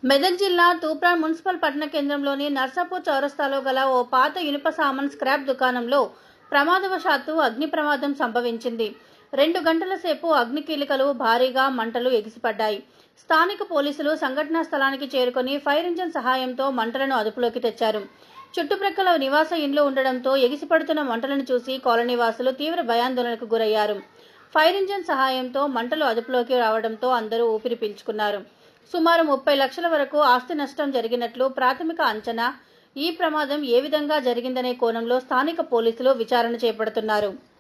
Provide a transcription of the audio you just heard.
మెదక్ జిల్లా తూప్రాన్ మున్సిపల్ పట్టణ కేంద్రంలోని నర్సాపూర్ చౌరస్తాలో గల ఓ పాత ఇనుప సామాన్ స్క్రాప్ దుకాణంలో ప్రమాదవశాత్తు అగ్ని ప్రమాదం సంభవించింది రెండు గంటల సేపు అగ్ని కీలికలు భారీగా మంటలు ఎగిసిపడ్డాయి స్థానిక పోలీసులు సంఘటనా స్థలానికి చేరుకుని ఫైర్ ఇంజిన్ సహాయంతో మంటలను అదుపులోకి తెచ్చారు చుట్టుప్రక్కల నివాస ఇండ్లు ఉండడంతో ఎగిసిపడుతున్న మంటలను చూసి కాలనీ వాసులు తీవ్ర భయాందోళనకు గురయ్యారు ఫైర్ ఇంజిన్ సహాయంతో మంటలు అదుపులోకి రావడంతో అందరూ ఊపిరి పీల్చుకున్నారు సుమారు ముప్పై లక్షల వరకు ఆస్తి నష్టం జరిగినట్లు ప్రాథమిక అంచనా ఈ ప్రమాదం ఏ విధంగా జరిగిందనే కోణంలో స్థానిక పోలీసులు విచారణ చేపడుతున్నారు